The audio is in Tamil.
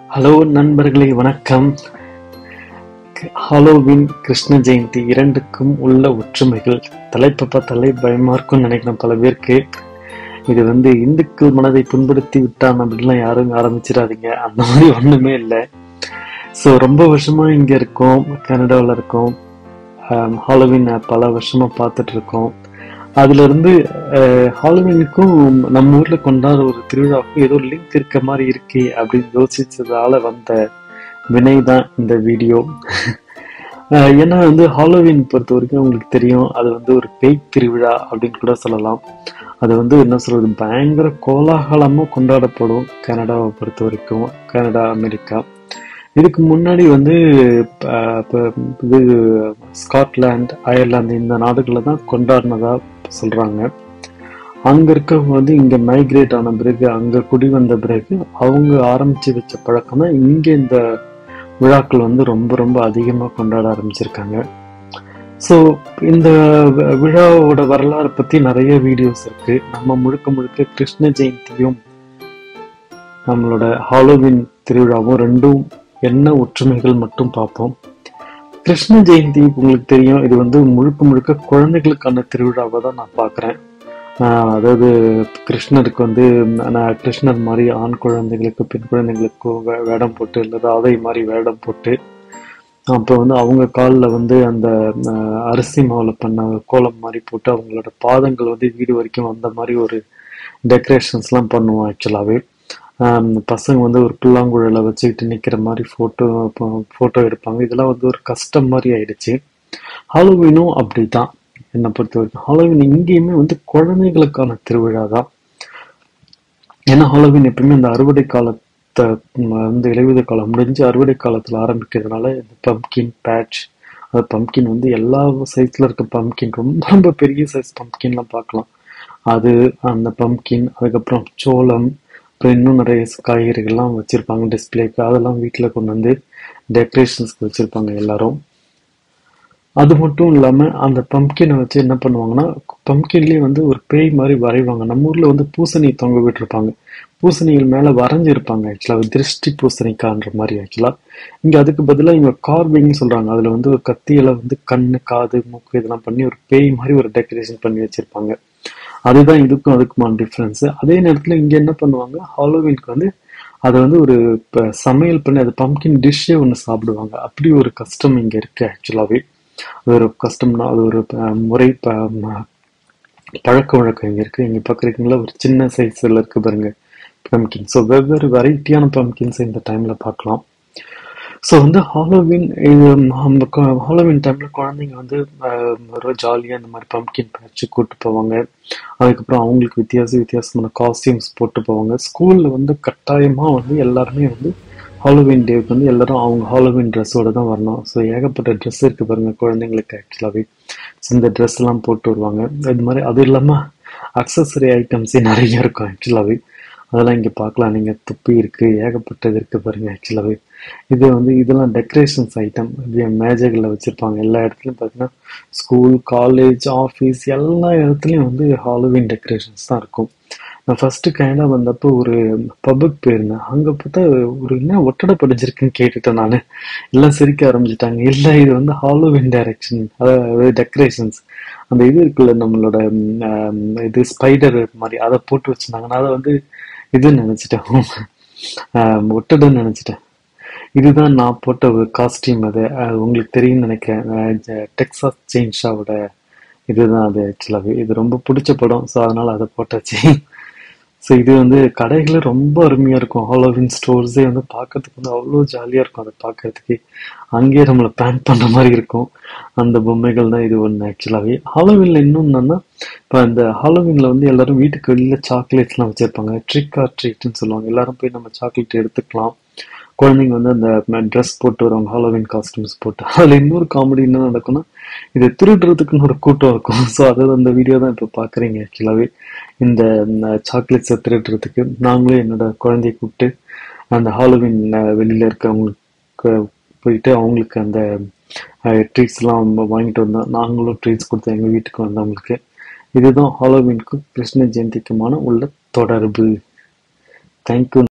ஹலோ நண்பர்களே வணக்கம் ஹாலோவின் கிருஷ்ண ஜெயந்தி இரண்டுக்கும் உள்ள ஒற்றுமைகள் தலைப்பை பார்த்தாலே பயமா இருக்கும்னு நினைக்கிறேன் பல பேருக்கு இது வந்து இந்துக்கள் மனதை புண்படுத்தி விட்டான் அப்படின்லாம் யாரும் ஆரம்பிச்சிடாதீங்க அந்த மாதிரி ஒண்ணுமே இல்லை ஸோ ரொம்ப வருஷமா இங்க இருக்கோம் கனடாவில் இருக்கோம் ஹாலோவின் பல வருஷமா பார்த்துட்டு இருக்கோம் அதுல இருந்து ஹாலோவினுக்கும் நம்ம ஊர்ல கொண்டாடுற ஒரு திருவிழாவுக்கும் ஏதோ லிங்க் இருக்க மாதிரி இருக்கே அப்படின்னு யோசிச்சதால வந்த வினை தான் இந்த வீடியோ அஹ் ஏன்னா வந்து ஹாலோவின் பொறுத்த வரைக்கும் உங்களுக்கு தெரியும் அது வந்து ஒரு பேய் திருவிழா அப்படின்னு கூட சொல்லலாம் அது வந்து என்ன சொல்றது பயங்கர கோலாகலமா கொண்டாடப்படும் கனடாவை பொறுத்த வரைக்கும் கனடா அமெரிக்கா இதுக்கு முன்னாடி வந்து அஹ், இப்ப இது ஸ்காட்லாந்து அயர்லாந்து இந்த நாடுகளில் தான் கொண்டாடினதா சொல்றாங்க அங்க இருக்கவங்க வந்து இங்க மைக்ரேட் ஆன பிறகு அங்க குடி வந்த பிறகு அவங்க ஆரம்பிச்சு வச்ச பழக்கம் தான் இங்க இந்த விழாக்கள் வந்து ரொம்ப ரொம்ப அதிகமா கொண்டாட ஆரம்பிச்சிருக்காங்க ஸோ இந்த வி- விழாவோட வரலாறு பத்தி நிறைய வீடியோஸ் இருக்கு நம்ம முழுக்க முழுக்க கிருஷ்ண ஜெயந்தியும் நம்மளோட ஹாலோவின் திருவிழாவும் ரெண்டும் என்ன ஒற்றுமைகள் மட்டும் பார்ப்போம் கிருஷ்ண ஜெயந்தி உங்களுக்கு தெரியும் இது வந்து முழுக்க முழுக்க குழந்தைகளுக்கான திருவிழாவை தான் நான் பார்க்குறேன் அதாவது கிருஷ்ணருக்கு வந்து நான் கிருஷ்ணர் மாதிரி ஆண் குழந்தைகளுக்கு பெண் குழந்தைகளுக்கு வே- வேடம் போட்டு இல்லை ராதை மாதிரி வேடம் போட்டு அப்போ வந்து அவங்க காலில் வந்து அந்த அஹ், அரிசி மாவில் பண்ண கோலம் மாதிரி போட்டு அவங்களோட பாதங்கள் வந்து வீடு வரைக்கும் வந்த மாதிரி ஒரு டெக்கரேஷன்ஸ்லாம் பண்ணுவோம் ஆக்சுவலாகவே பசங்க வந்து ஒரு புல்லாங்குழலை வச்சுக்கிட்டு நிற்கிற மாதிரி ஃபோட்டோ ஃபோட்டோ எடுப்பாங்க இதெல்லாம் வந்து ஒரு கஷ்டம் மாதிரி ஆயிடுச்சு ஹாலோவீனும் அப்படிதான் என்னை பொறுத்த வரைக்கும் ஹாலோவீன் இங்கேயுமே வந்து குழந்தைகளுக்கான திருவிழா தான் ஏன்னா ஹாலோவீன் எப்பயுமே இந்த அறுவடை காலத்தை ம், வந்து இலையுதிர் காலம் முடிஞ்சு அறுவடை காலத்தில் ஆரம்பிக்கிறதுனால இந்த பம்கின் பேட்ச் அது பம்கின் வந்து எல்லா சைஸ்ல இருக்க பம்கின் ரொம்ப ரொம்ப பெரிய சைஸ் பம்கின்லாம் பார்க்கலாம் அது அந்த பம்கின் அதுக்கப்புறம் சோளம் அப்புறம் இன்னும் நிறைய காய்கறிகள்லாம் வச்சிருப்பாங்க டிஸ்பிளேக்கு அதெல்லாம் வீட்டில் கொண்டு வந்து டெக்கரேஷன்ஸ்க்கு வச்சிருப்பாங்க எல்லாரும் அது மட்டும் இல்லாம அந்த பம்கினை வச்சு என்ன பண்ணுவாங்கன்னா பம்கின்லயே வந்து ஒரு பேய் மாதிரி வரைவாங்க நம்ம ஊர்ல வந்து பூசணி தொங்க விட்டுருப்பாங்க பூசணிகள் மேல வரைஞ்சிருப்பாங்க ஆக்சுவலா திருஷ்டி பூசணிக்கான்ற மாதிரி ஆக்சுவலா இங்க அதுக்கு பதிலா இவங்க கார்விங் சொல்றாங்க அதுல வந்து ஒரு கத்தியில வந்து கண்ணு காது மூக்கு இதெல்லாம் பண்ணி ஒரு பேய் மாதிரி ஒரு டெக்கரேஷன் பண்ணி வச்சிருப்பாங்க அதுதான் இதுக்கும் அதுக்குமான டிஃப்ரென்ஸ் அதே நேரத்துல இங்க என்ன பண்ணுவாங்க ஹாலோவீனுக்கு வந்து அதை வந்து ஒரு ப- சமையல் பண்ணி அது பம்கின் டிஷ்ஷே ஒன்று சாப்பிடுவாங்க அப்படி ஒரு கஷ்டம் இங்க இருக்கு ஆக்சுவலாவே அது ஒரு கஷ்டம்னா அது ஒரு அஹ், முறை ப- ம- பழக்க வழக்கம் இங்க இருக்கு இங்க பாக்குறீங்களா ஒரு சின்ன சைஸ்ல இருக்கு பாருங்க பம்கின் ஸோ வெவ்வேறு வெரைட்டியான பம்கின்ஸ் இந்த டைம்ல பார்க்கலாம் ஸோ வந்து ஹாலோவின் இது நம்ம ஹாலோவின் டைம்ல குழந்தைங்க வந்து ஆஹ், ஒரு ஜாலியாக இந்த மாதிரி பம்கின் பேட்ச் கூட்டு போவாங்க அதுக்கப்புறம் அவங்களுக்கு வித்தியாச வித்தியாசமான காஸ்டியூம்ஸ் போட்டு போவாங்க ஸ்கூல்ல வந்து கட்டாயமா வந்து எல்லாருமே வந்து ஹாலோவின் டேவுக்கு வந்து எல்லாரும் அவங்க ஹாலோவின் ட்ரெஸ்ஸோட தான் வரணும் ஸோ ஏகப்பட்ட ட்ரெஸ் இருக்கு பாருங்க குழந்தைங்களுக்கு ஆக்சுவலாகவே இந்த ட்ரெஸ் எல்லாம் போட்டு வருவாங்க இது மாதிரி அது இல்லாம அக்சசரி ஐட்டம்ஸே நிறைய இருக்கும் ஆக்சுவலாகவே அதெல்லாம் இங்க பார்க்கலாம் நீங்க துப்பி இருக்கு ஏகப்பட்டது இருக்கு பாருங்க ஆக்சுவலாகவே இது வந்து இதெல்லாம் டெக்கரேஷன்ஸ் ஐட்டம் மேஜைகளில் வச்சிருப்பாங்க எல்லா இடத்துலையும் பார்த்தீங்கன்னா ஸ்கூல் காலேஜ் ஆஃபீஸ் எல்லா இடத்துலையும் வந்து ஹாலோவின் டெக்கரேஷன்ஸ் தான் இருக்கும் நான் ஃபர்ஸ்ட் கனடா வந்தப்போ ஒரு பப்புக்கு போயிருந்தேன் அங்க பார்த்தா ஒரு என்ன ஒட்டடை படிச்சிருக்குன்னு கேட்டுட்டேன் நான் எல்லாம் சிரிக்க ஆரம்பிச்சிட்டாங்க இல்லை இது வந்து ஹாலோவின் டைரக்ஷன் அதாவது டெக்கரேஷன்ஸ் அந்த இது இருக்குல்ல நம்மளோட ம், ஆம், இது ஸ்பைடர் மாதிரி அதை போட்டு வச்சிருந்தாங்க நான் அதை வந்து இதுன்னு நினைச்சிட்டேன் ஆம், ஒட்டடைன்னு நினைச்சிட்டேன் இதுதான் நான் போட்ட ஒரு காஸ்டியூம் அது அஹ் உங்களுக்கு தெரியும்னு நினைக்கிறேன் டெக்ஸாஸ் செயின்ஷாவோட இதுதான் அது ஆக்சுவலாகவே இது ரொம்ப பிடிச்ச படம் ஸோ அதனால அதை போட்டாச்சு ஸோ இது வந்து கடைகள் ரொம்ப அருமையா இருக்கும் ஹாலோவின் ஸ்டோர்ஸே வந்து பார்க்கறதுக்கு வந்து அவ்வளோ ஜாலியா இருக்கும் அதை பார்க்கறதுக்கு அங்கேயே நம்மளை பேன் பண்ற மாதிரி இருக்கும் அந்த பொம்மைகள் தான் இது ஒன்று ஆக்சுவலாகவே ஹாலோவின்ல இன்னும் என்னன்னா இப்போ அந்த ஹாலோவின்ல வந்து எல்லாரும் வீட்டுக்கு வெளியில சாக்லேட்ஸ்லாம் வச்சிருப்பாங்க ட்ரிக் ஆர் ட்ரீட்னு சொல்லுவாங்க எல்லாரும் போய் நம்ம சாக்லேட் எடுத்துக்கலாம் குழந்தைங்க வந்து அந்த ட்ரெஸ் போட்டு வருவாங்க ஹாலோவின் காஸ்டியூம்ஸ் போட்டு அதுல இன்னொரு காமெடி என்ன நடக்கும்னா இது திருடுறதுக்குன்னு ஒரு கூட்டம் இருக்கும் ஸோ அதாவது அந்த வீடியோ தான் இப்போ பாக்குறீங்க ஆக்சுவலாவே இந்த சாக்லேட்ஸை திருடுறதுக்கு நாங்களும் என்னோட குழந்தைய கூப்பிட்டு அந்த ஹாலோவின் வெளியில இருக்கவங்களுக்கு போயிட்டு அவங்களுக்கு அந்த ட்ரீட்ஸ் எல்லாம் வாங்கிட்டு வந்தோம் நாங்களும் ட்ரீட்ஸ் கொடுத்தோம் எங்க வீட்டுக்கு வந்தவங்களுக்கு இதுதான் ஹாலோவின்க்கும் கிருஷ்ண ஜெயந்திக்குமான உள்ள தொடர்பு தேங்க்யூ